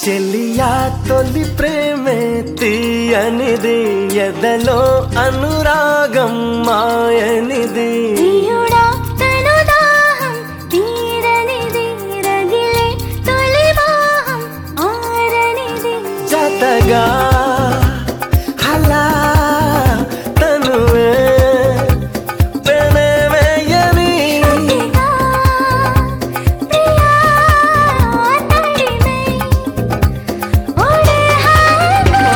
చెలియా తొలి ప్రేమే తీయనిది ఎదలో అనురాగం మాయనిది ప్రియుడా తను దాహం తీరనిది రగిలే తొలి వాహం ఆరనిది జతగా అలా తనువే పెనవేయని ప్రిగా ప్రియా తడిమే ఓడే హాగా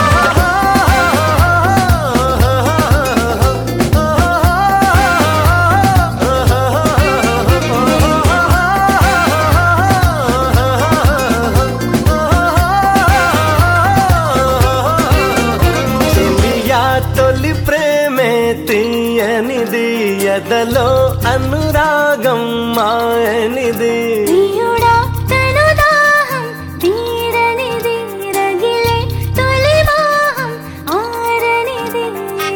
చెలియా తొలి ప్రేమే తీయనిది ఎదలో అనురాగం మాయనిది ప్రియుడా తను దాహం తీరనిది రగిలే తొలి వాహం ఆరనిది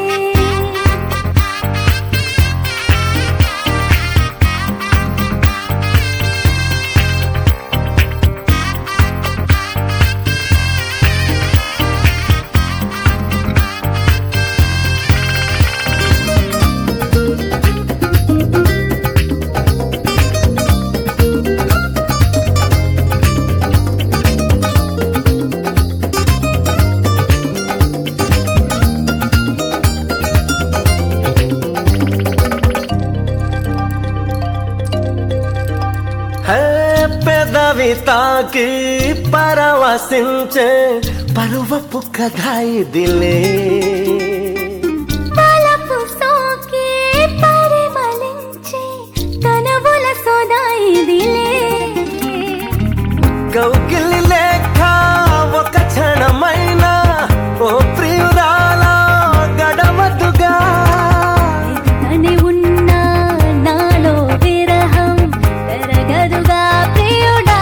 హే పెదవి తాకి పరవశించే పరువపు కథ ఇదిలే తలపు సోకి పరిమళించే కనవుల సోదా ఇదిలే కౌకిలి లేఖ ఒక క్షణమైన ఓ ప్రియురాల గడవదుగా తని ఉన్న నాలో విరహం పెరగదుగా ప్రియుడా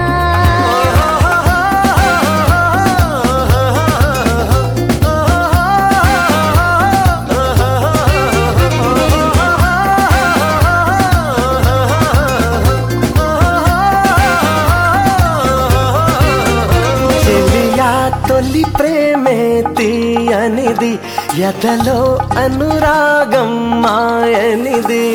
చెలియా తొలి ప్రేమే తీయనిది ఎదలో అనురాగం మాయనిది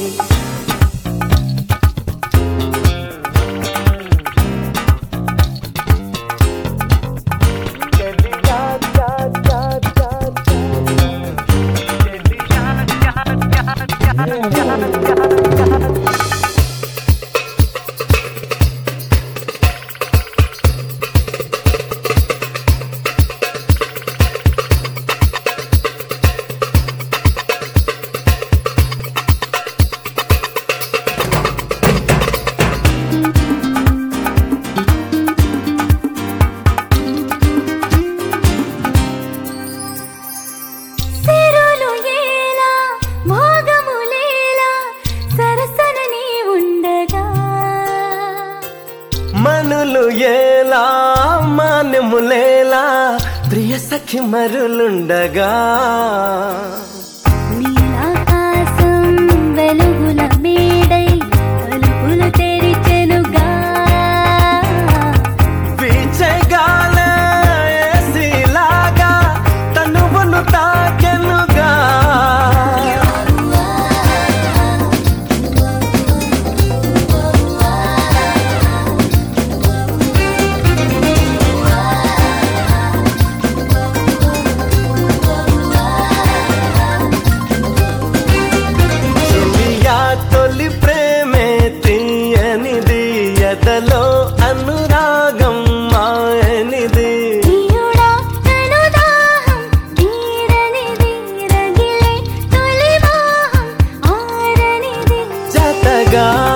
సిరులు ఏలా భోగములేలా సరసన నీ ఉండగా మనులు ఏలా మాన్యములేలా ప్రియ సఖి మరులుండగా నీలాకాశం వెలుగుల మేడై తలుపులు తెరిచెనుగా పీచెగాలే ఏసీలాగా తనువును తాకెనుగా చెలియా తొలి ప్రేమే తీయనిది ఎదలో అనురాగం మాయనిది ప్రియుడా తను దాహం తీరనిది రగిలే తొలి వాహం ఆరనిది జతగా